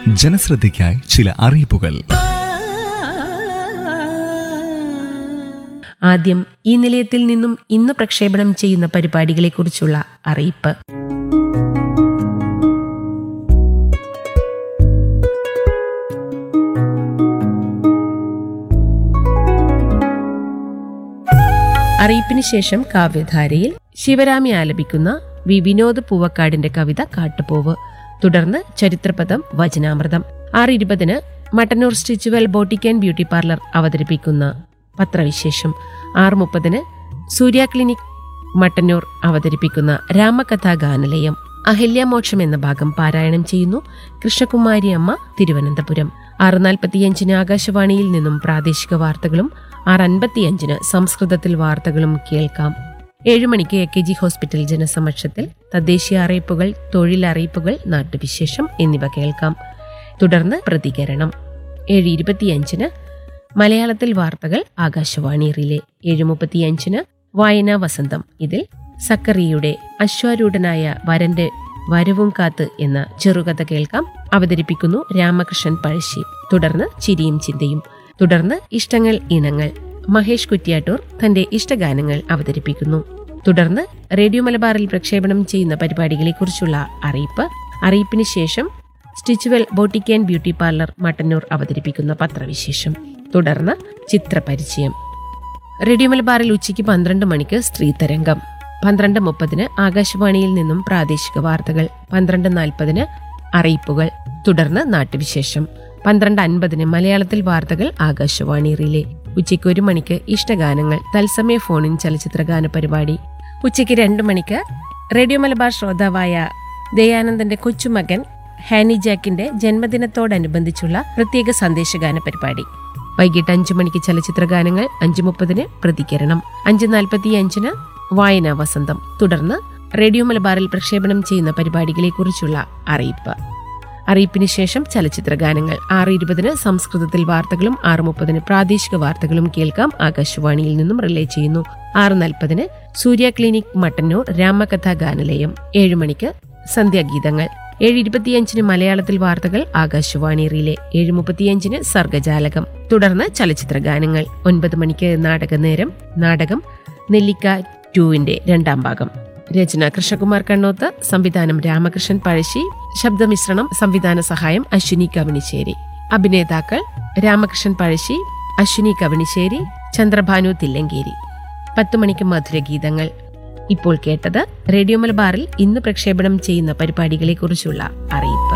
ജനശ്രദ്ധയ്ക്കായി ചില അറിയിപ്പുകൾ ആദ്യം ഈ നിലയത്തിൽ നിന്നും ഇന്ന് പ്രക്ഷേപണം ചെയ്യുന്ന പരിപാടികളെക്കുറിച്ചുള്ള അറിയിപ്പ് അറിയിപ്പിന് ശേഷം കാവ്യധാരയിൽ ശിവരാമി ആലപിക്കുന്ന വി വിനോദ് പൂവക്കാടിന്റെ കവിത കാട്ടുപോവ് തുടർന്ന് ചരിത്രപദം വചനാമൃതം ആറ് ഇരുപതിന് Mattannur Stitchual boutique and beauty parlour അവതരിപ്പിക്കുന്ന പത്രവിശേഷം ആറ് മുപ്പതിന് സൂര്യ ക്ലിനിക് മട്ടന്നൂർ അവതരിപ്പിക്കുന്ന രാമകഥാ ഗാനലയം അഹല്യമോക്ഷം എന്ന ഭാഗം പാരായണം ചെയ്യുന്നു കൃഷ്ണകുമാരി അമ്മ തിരുവനന്തപുരം ആറ് നാൽപ്പത്തിയഞ്ചിന് ആകാശവാണിയിൽ നിന്നും പ്രാദേശിക വാർത്തകളും ആറ് അൻപത്തിയഞ്ചിന് സംസ്കൃതത്തിൽ വാർത്തകളും കേൾക്കാം ഏഴു മണിക്ക് എ കെ ജി ഹോസ്പിറ്റൽ ജനസമക്ഷത്തിൽ തദ്ദേശീയ അറിയിപ്പുകൾ തൊഴിലറിയിപ്പുകൾ നാട്ടുവിശേഷം എന്നിവ കേൾക്കാം തുടർന്ന് പ്രതികരണം ഏഴ് ഇരുപത്തിയഞ്ചിന് മലയാളത്തിൽ വാർത്തകൾ ആകാശവാണി റിലേ ഏഴ് മുപ്പത്തിയഞ്ചിന് വായനാ വസന്തം ഇതിൽ സക്കറിയുടെ അശ്വാരൂഢനായ വരന്റെ വരവും കാത്ത് എന്ന ചെറുകഥ കേൾക്കാം അവതരിപ്പിക്കുന്നു രാമകൃഷ്ണൻ പഴശ്ശി തുടർന്ന് ചിരിയും ചിന്തയും തുടർന്ന് ഇഷ്ടങ്ങൾ ഇണങ്ങൾ മഹേഷ് കുറ്റ്യാട്ടൂർ തന്റെ ഇഷ്ടഗാനങ്ങൾ അവതരിപ്പിക്കുന്നു തുടർന്ന് റേഡിയോ മലബാറിൽ പ്രക്ഷേപണം ചെയ്യുന്ന പരിപാടികളെക്കുറിച്ചുള്ള അറിയിപ്പ് അറിയിപ്പിന് ശേഷം Stitchual boutique and beauty parlour Mattannur അവതരിപ്പിക്കുന്ന പത്രവിശേഷം തുടർന്ന് ചിത്രപരിചയം റേഡിയോ മലബാറിൽ ഉച്ചയ്ക്ക് പന്ത്രണ്ട് മണിക്ക് സ്ത്രീ തരംഗം പന്ത്രണ്ട് മുപ്പതിന് ആകാശവാണിയിൽ നിന്നും പ്രാദേശിക വാർത്തകൾ പന്ത്രണ്ട് നാൽപ്പതിന് അറിയിപ്പുകൾ തുടർന്ന് നാട്ടുവിശേഷം പന്ത്രണ്ട് അൻപതിന് മലയാളത്തിൽ വാർത്തകൾ ആകാശവാണി റിലേ ഉച്ചയ്ക്ക് ഒരു മണിക്ക് ഇഷ്ടഗാനങ്ങൾ തത്സമയ ഫോണിൻ ചലച്ചിത്രഗാന പരിപാടി ഉച്ചയ്ക്ക് രണ്ട് മണിക്ക് റേഡിയോ മലബാർ ശ്രോതാവായ ദയാനന്ദന്റെ കൊച്ചുമകൻ ഹാനി ജാക്കിന്റെ ജന്മദിനത്തോടനുബന്ധിച്ചുള്ള പ്രത്യേക സന്ദേശഗാന പരിപാടി വൈകിട്ട് അഞ്ചു മണിക്ക് ചലച്ചിത്ര ഗാനങ്ങൾ അഞ്ചു മുപ്പതിന് പ്രതികരണം അഞ്ച് നാൽപ്പത്തി അഞ്ചിന് വായനാ വസന്തം തുടർന്ന് റേഡിയോ മലബാറിൽ പ്രക്ഷേപണം ചെയ്യുന്ന പരിപാടികളെക്കുറിച്ചുള്ള അറിയിപ്പ് അറിയിപ്പിന് ശേഷം ചലച്ചിത്ര ഗാനങ്ങൾ ആറ് ഇരുപതിന് സംസ്കൃതത്തിൽ വാർത്തകളും ആറ് മുപ്പതിന് പ്രാദേശിക വാർത്തകളും കേൾക്കാം ആകാശവാണിയിൽ നിന്നും റിലേ ചെയ്യുന്നു ആറ് നാൽപ്പതിന് സൂര്യ ക്ലിനിക് മട്ടന്നൂർ രാമകഥാ ഗാനലയം ഏഴു മണിക്ക് സന്ധ്യാഗീതങ്ങൾ ഏഴ് ഇരുപത്തിയഞ്ചിന് മലയാളത്തിൽ വാർത്തകൾ ആകാശവാണി റിലേ ഏഴ് മുപ്പത്തിയഞ്ചിന് സർഗജാലകം തുടർന്ന് ചലച്ചിത്ര ഗാനങ്ങൾ ഒൻപത് മണിക്ക് നാടകനേരം നാടകം നെല്ലിക്ക ടൂവിന്റെ രണ്ടാം ഭാഗം രചന കൃഷ്ണകുമാർ കണ്ണോത്ത് സംവിധാനം രാമകൃഷ്ണൻ പഴശ്ശി ശബ്ദമിശ്രണം സംവിധാന സഹായം അശ്വിനി കവണിശ്ശേരി അഭിനേതാക്കൾ രാമകൃഷ്ണൻ പഴശ്ശി അശ്വിനി കവണിശ്ശേരി ചന്ദ്രഭാനു തില്ലങ്കേരി പത്തു മണിക്ക് മധുരഗീതങ്ങൾ ഇപ്പോൾ കേട്ടത് റേഡിയോ മലബാറിൽ ഇന്ന് പ്രക്ഷേപണം ചെയ്യുന്ന പരിപാടികളെക്കുറിച്ചുള്ള അറിയിപ്പ്